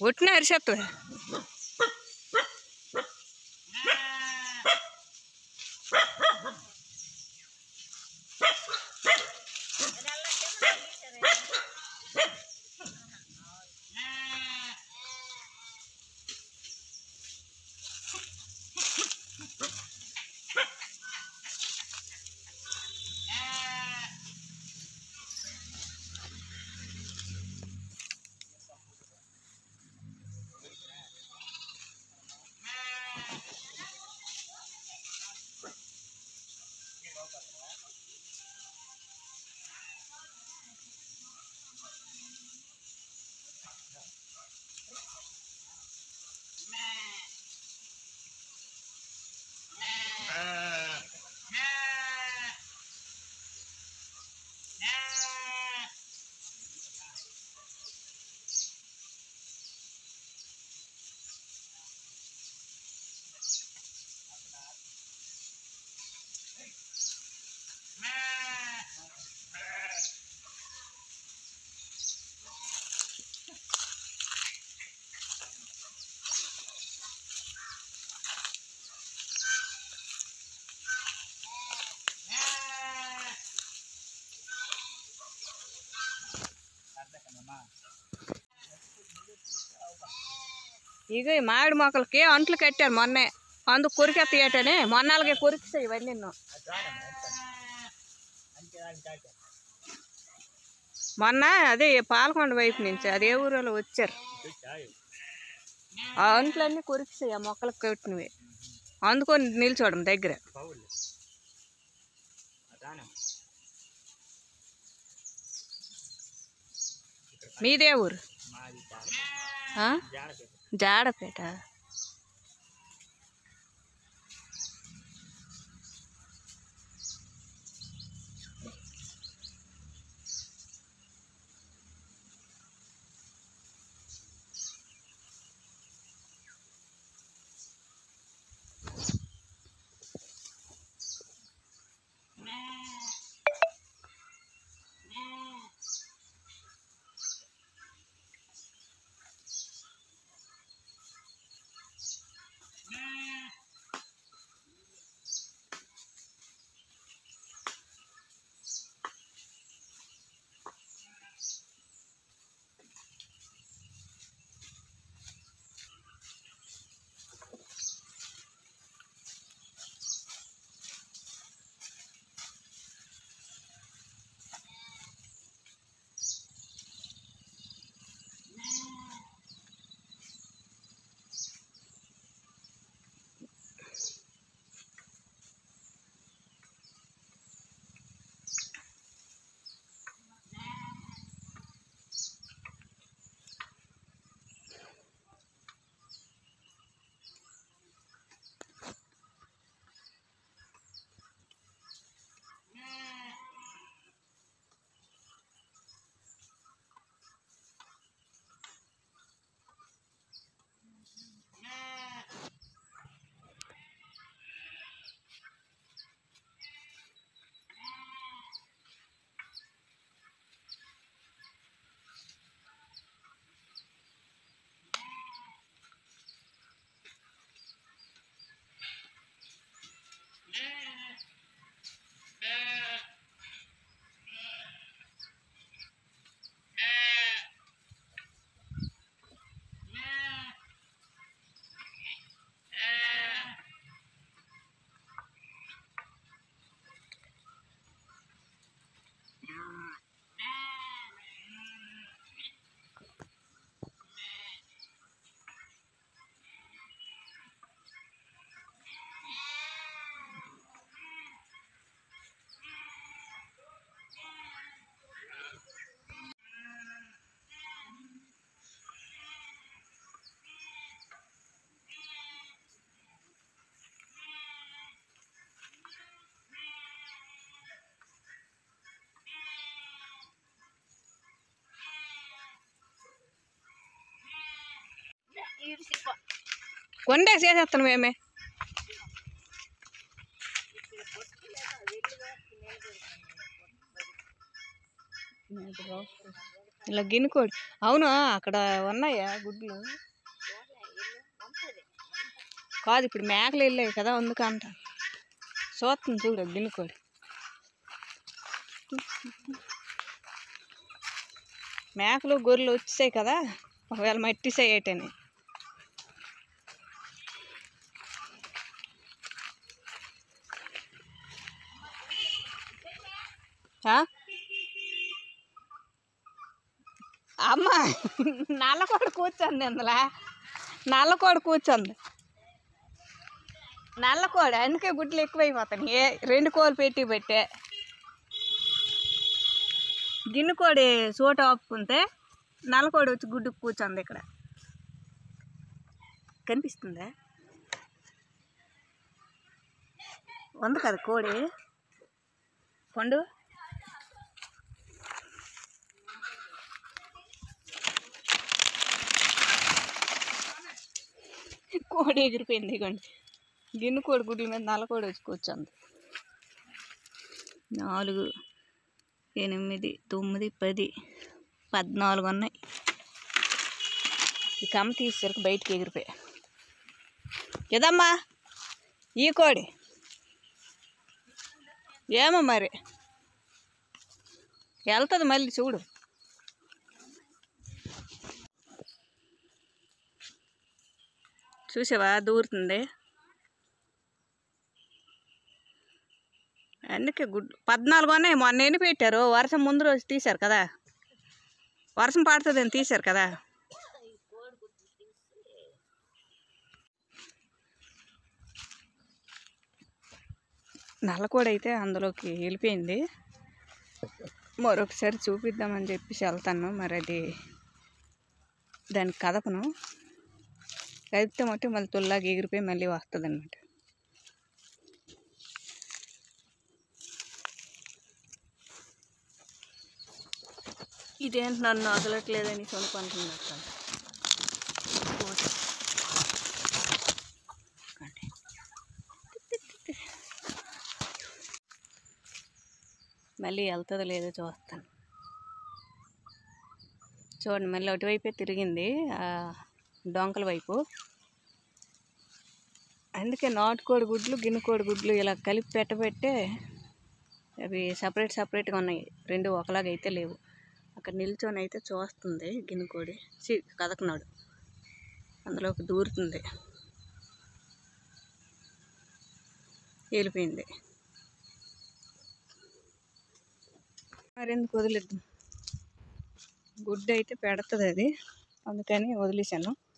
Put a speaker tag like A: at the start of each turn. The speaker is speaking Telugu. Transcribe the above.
A: ఒట్టిన అరిసేత్తవే ఇక ఈ మామిడి మొక్కలకి అంట్లు కట్టారు మొన్నే అందుకు కొరికెత్తేయటనే మొన్నాళ్ళకి కొరికిస్తాయి ఇవన్నీ నిన్ను మొన్న అదే పాలకొండ వైపు నుంచి అదే ఊరిలో వచ్చారు ఆ అంట్లన్నీ కొరికిస్తాయి ఆ మొక్కలకు కట్టినవి అందుకొని నిల్చోవడం దగ్గర మీదే ఊరు ఆ? జాడపేట కొండే చేసేస్తాను మేమే ఇలా గిన్నెకోడి అవును అక్కడ ఉన్నాయా గుడ్లు కాదు ఇప్పుడు మేకలు వెళ్ళాయి కదా అందుకంట చూస్తుంది చూడు గిన్నెకోడి మేకలు గొర్రెలు వచ్చాయి కదా ఒకవేళ మట్టి చేయటని ఆ? అమ్మ నల్లకోడి కూర్చోండి అందులో నల్లకోడి కూర్చోంది నల్లకోడి అందుకే గుడ్లు ఎక్కువైపోతాయి ఏ రెండు కోళ్ళు పెట్టి పెట్టే గిన్నె కోడి చోట ఆపుకుంటే నల్లకోడి వచ్చి గుడ్డుకు కూర్చోంది ఇక్కడ కనిపిస్తుందా ఉంది కదా కోడి పండు కోడి ఎగిరిపోయింది ఇగోండి గిన్నె కోడి గుడ్ల మీద నల్ల కోడి వచ్చి కూర్చోంది నాలుగు ఎనిమిది తొమ్మిది పది పద్నాలుగు ఉన్నాయి ఈ కమ్మ తీసేసరికి బయటికి ఎగిరిపోయా ఏదమ్మా ఈ కోడి ఏమో మరి వెళ్తుంది మళ్ళీ చూడు చూసావా దూరుతుంది అందుకే గుడ్ పద్నాలుగు ఉన్నాయి మొన్న ఎన్ని పెట్టారు వర్షం ముందు రోజు తీశారు కదా వర్షం పడుతుందని తీశారు కదా నల్లకోడి అయితే అందులోకి వెళ్ళిపోయింది మరొకసారి చూపిద్దామని చెప్పేసి వెళ్తాను మరి అది దానికి కదపను కదిపితే మట్టి మళ్ళీ తుల్లాగా ఎగిరిపోయి మళ్ళీ వస్తుంది అనమాట ఇదేంటి నన్ను వదలట్లేదని కొనుక్కుంటున్నాడు మళ్ళీ వెళ్తుందో లేదో చూస్తాను చూడండి మళ్ళీ అటువైపే తిరిగింది ఆ డొంకల వైపు అందుకే నాటుకోడి గుడ్లు గిన్నెకోడి గుడ్లు ఇలా కలిపి పెట్టబెట్టే అవి సపరేట్ సపరేట్గా ఉన్నాయి రెండు ఒకలాగా అయితే లేవు అక్కడ నిల్చొని అయితే చూస్తుంది గిన్నెకోడి చి కదకనాడు అందులోకి దూరుతుంది వెళ్ళిపోయింది మరెందుకు వదిలేద్దాం గుడ్డు అయితే పెడుతుంది అది అందుకని వదిలేసాను